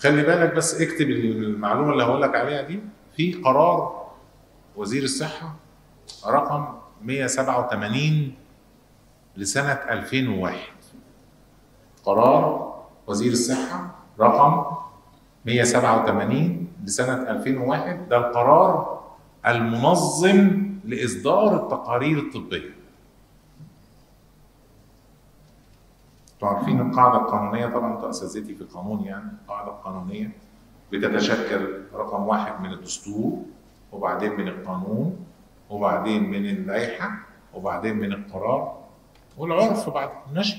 خلي بالك بس اكتب المعلومه اللي هقول لك عليها دي في قرار وزير الصحه رقم 187 لسنه 2001 قرار وزير الصحه رقم 187 لسنه 2001 ده القرار المنظم لاصدار التقارير الطبيه انتوا عارفين القاعده القانونيه طبعا انتوا اساتذتي في القانون يعني القاعده القانونيه بتتشكل رقم واحد من الدستور وبعدين من القانون وبعدين من اللائحه وبعدين من القرار والعرف بعد ماشي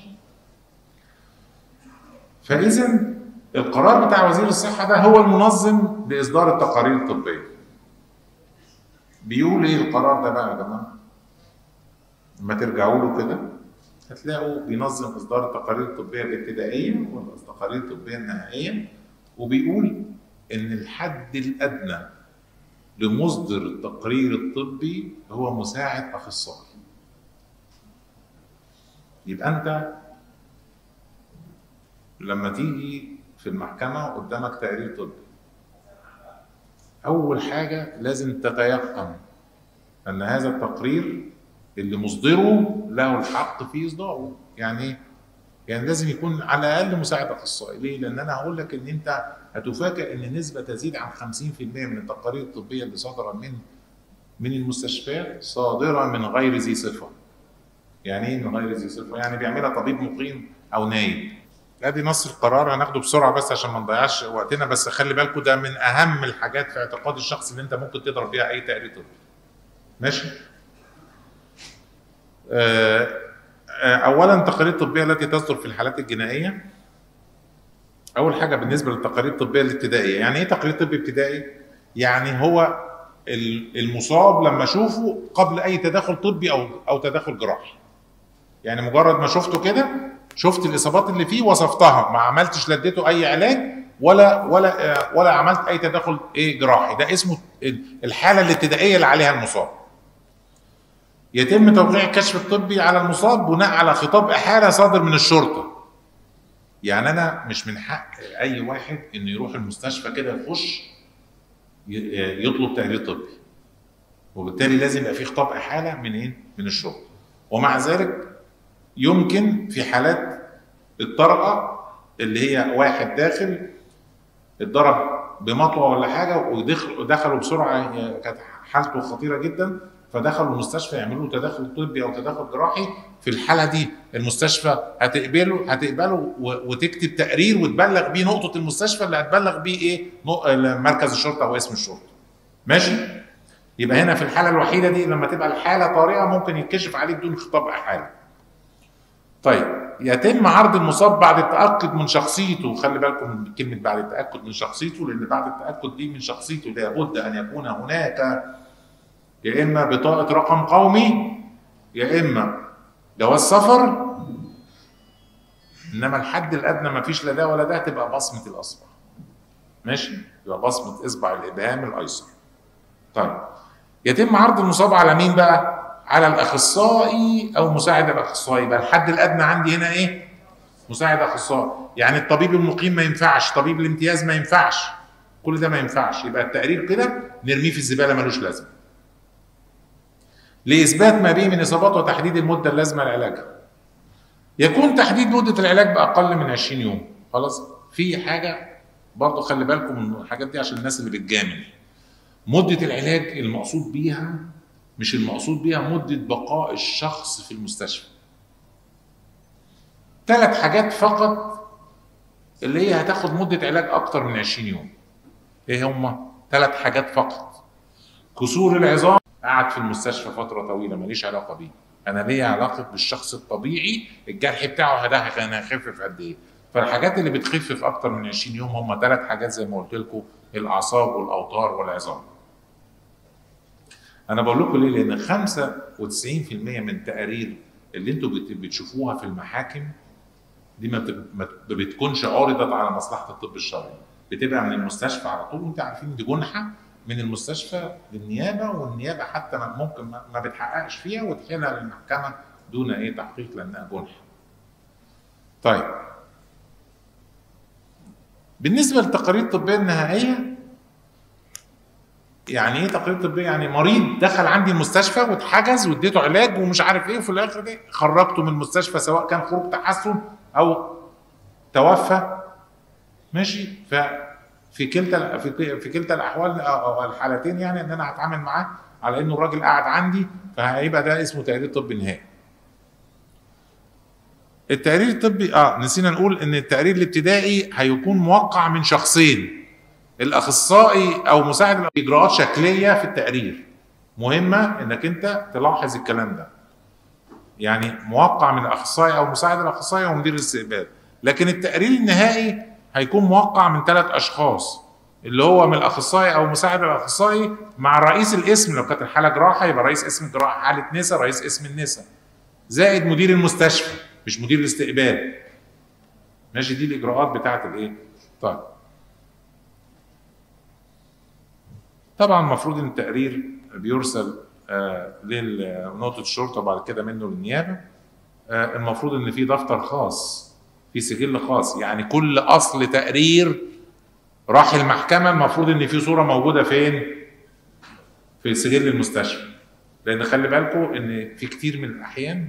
فاذا القرار بتاع وزير الصحه ده هو المنظم لاصدار التقارير الطبيه بيقول ايه القرار ده بقى يا جماعه لما ترجعوا له كده هتلاقوا بينظم اصدار التقارير الطبيه الابتدائيه والتقارير الطبيه النهائيه وبيقول ان الحد الادنى لمصدر التقرير الطبي هو مساعد اخصائي يبقى انت لما تيجي في المحكمه قدامك تقرير طبي اول حاجه لازم تتيقن ان هذا التقرير اللي مصدره له الحق في اصداره يعني ايه يعني لازم يكون على الاقل مساعد اخصائي ليه لان انا هقول لك ان انت هتفاجئ ان نسبه تزيد عن 50% من التقارير الطبيه اللي صادره من من المستشفيات صادره من غير ذي صفه يعني ايه من غير ذي صفه يعني بيعملها طبيب مقيم او نايب ادي نص القرار هناخده بسرعه بس عشان ما نضيعش وقتنا بس خلي بالكم ده من اهم الحاجات في اعتقاد الشخص اللي انت ممكن تضرب بيها اي تقرير طبي ماشي آه اولا التقارير الطبيه التي تصدر في الحالات الجنائيه اول حاجه بالنسبه للتقارير الطبيه الابتدائيه يعني ايه تقرير طبي ابتدائي يعني هو المصاب لما اشوفه قبل اي تدخل طبي او او تدخل جراحي يعني مجرد ما شفته كده شفت الاصابات اللي فيه وصفتها ما عملتش لا اديته اي علاج ولا ولا ولا عملت اي تدخل ايه جراحي ده اسمه الحاله الابتدائيه اللي عليها المصاب يتم توقيع الكشف الطبي على المصاب بناء على خطاب احاله صادر من الشرطه يعني انا مش من حق اي واحد انه يروح المستشفى كده يخش يطلب تقرير طبي وبالتالي لازم يبقى في خطاب احاله من ايه من الشرطه ومع ذلك يمكن في حالات الطرقه اللي هي واحد داخل اتضرب بمطوه ولا حاجه ودخلوا بسرعه كانت حالته خطيره جدا فدخلوا المستشفى يعملوا تدخل طبي او تدخل جراحي في الحاله دي المستشفى هتقبله هتقبله وتكتب تقرير وتبلغ بيه نقطه المستشفى اللي هتبلغ بيه ايه مركز الشرطه او اسم الشرطه ماشي يبقى هنا في الحاله الوحيده دي لما تبقى الحاله طارئه ممكن يتكشف عليه بدون خطاب احاله طيب يتم عرض المصاب بعد التاكد من شخصيته خلي بالكم من كلمه بعد التاكد من شخصيته لان بعد التاكد دي من شخصيته لابد ان يكون هناك يا اما بطاقه رقم قومي يا اما جواز سفر انما الحد الادنى ما فيش لا ده ولا ده تبقى بصمه الاصبع ماشي يبقى بصمه اصبع الابهام الايسر طيب يتم عرض المصاب على مين بقى على الاخصائي او مساعد الاخصائي يبقى الحد الادنى عندي هنا ايه مساعد اخصائي يعني الطبيب المقيم ما ينفعش طبيب الامتياز ما ينفعش كل ده ما ينفعش يبقى التقرير كده نرميه في الزباله ملوش لازمه لإثبات ما به من إصابات وتحديد المدة اللازمة لعلاجها. يكون تحديد مدة العلاج بأقل من 20 يوم، خلاص؟ في حاجة برضه خلي بالكم من الحاجات دي عشان الناس اللي بتجامل. مدة العلاج المقصود بيها مش المقصود بيها مدة بقاء الشخص في المستشفى. ثلاث حاجات فقط اللي هي هتاخد مدة علاج أكتر من 20 يوم. إيه هما؟ ثلاث حاجات فقط. كسور العظام قعد في المستشفى فتره طويله ماليش علاقه بيه انا ليا علاقه بالشخص الطبيعي الجرح بتاعه ده كان هيخف في قد ايه فالحاجات اللي بتخف في اكتر من 20 يوم هم ثلاث حاجات زي ما قلت لكم الاعصاب والاوتار والعظام انا بقول لكم ليه لان 95% من التقارير اللي انتوا بتشوفوها في المحاكم دي ما بتكونش عرضت على مصلحه الطب الشرعي بتبقى من المستشفى على طول وانت عارفين دي جنحه من المستشفى للنيابه والنيابه حتى ممكن ما بتحققش فيها وتحيلها للمحكمه دون ايه تحقيق لانها جنحه. طيب بالنسبه للتقارير الطبيه النهائيه يعني ايه تقرير طبي يعني مريض دخل عندي المستشفى واتحجز واديته علاج ومش عارف ايه وفي الاخر ده خرجته من المستشفى سواء كان خروج تحسن او توفى ماشي ففي كلتا في في كلتا الاحوال او الحالتين يعني ان انا هتعامل معاه على انه الراجل قاعد عندي فهيبقى ده اسمه تقرير طبي نهائي التقرير الطبي اه نسينا نقول ان التقرير الابتدائي هيكون موقع من شخصين الاخصائي او مساعد اجراءات شكليه في التقرير مهمه انك انت تلاحظ الكلام ده يعني موقع من الاخصائي او مساعد الاخصائي او مدير الاستقبال لكن التقرير النهائي هيكون موقع من ثلاث اشخاص اللي هو من الاخصائي او مساعد الاخصائي مع رئيس القسم لو كانت الحاله جراحه يبقى رئيس قسم الجراحه حاله نسا رئيس قسم النسا زائد مدير المستشفى مش مدير الاستقبال ماشي دي الاجراءات بتاعت الايه طيب طبعا المفروض ان التقرير بيرسل آه لنقطة الشرطة وبعد كده منه للنيابة آه المفروض ان في دفتر خاص في سجل خاص يعني كل اصل تقرير راح المحكمة المفروض ان في صورة موجودة فين في سجل المستشفى لان خلي بالكم ان في كتير من الاحيان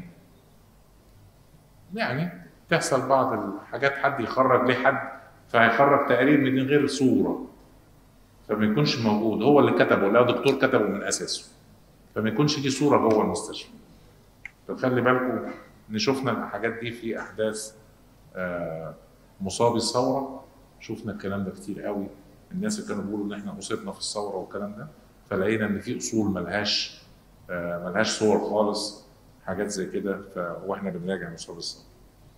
يعني تحصل بعض الحاجات حد يخرج ليه حد فهيخرج تقرير من غير صوره فما يكونش موجود هو اللي كتبه لا دكتور كتبه من اساسه فما يكونش دي صوره جوه المستشفى فخلي بالكم ان شفنا الحاجات دي في احداث آه مصابي الثوره شفنا الكلام ده كتير قوي الناس اللي كانوا بيقولوا ان احنا اصبنا في الثوره والكلام ده فلقينا ان في اصول ملهاش آه ملهاش صور خالص حاجات زي كده ف... واحنا بنراجع مصاب الثوره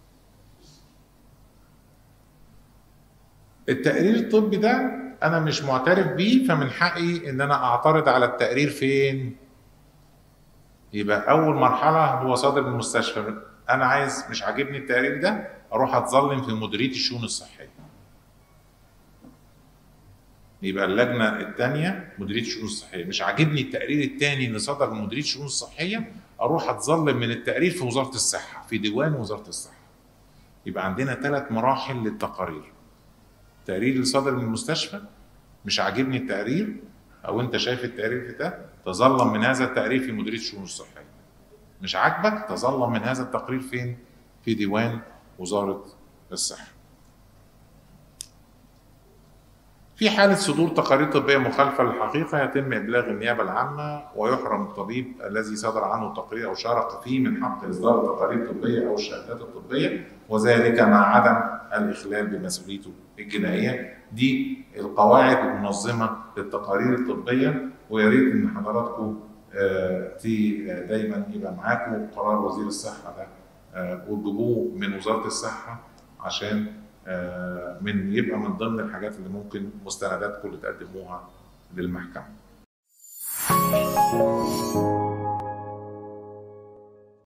التقرير الطبي ده انا مش معترف بيه فمن حقي ان انا اعترض على التقرير فين يبقى اول مرحله هو صادر من المستشفى انا عايز مش عاجبني التقرير ده اروح اتظلم في مديريه الشؤون الصحيه يبقى اللجنه الثانيه مديريه الشؤون الصحيه مش عاجبني التقرير الثاني اللي صدر من مديريه الشؤون الصحيه اروح اتظلم من التقرير في وزاره الصحه في ديوان وزاره الصحه يبقى عندنا ثلاث مراحل للتقارير التقرير اللي صادر من المستشفى مش عاجبني التقرير او انت شايف التقرير ده تظلم من هذا التقرير في مديريه الشؤون الصحيه مش عاجبك تظلم من هذا التقرير فين في ديوان وزاره الصحه في حالة صدور تقارير طبية مخالفة للحقيقة يتم إبلاغ النيابة العامة ويحرم الطبيب الذي صدر عنه التقرير أو شارك فيه من حق إصدار التقارير الطبية أو الشهادات الطبية وذلك مع عدم الإخلال بمسؤوليته الجنائية دي القواعد المنظمة للتقارير الطبية ويا ريت إن حضراتكم دايما يبقى معاكم قرار وزير الصحة ده وتجيبوه من وزارة الصحة عشان من يبقى من ضمن الحاجات اللي ممكن مستنداتكم اللي تقدموها للمحكمه.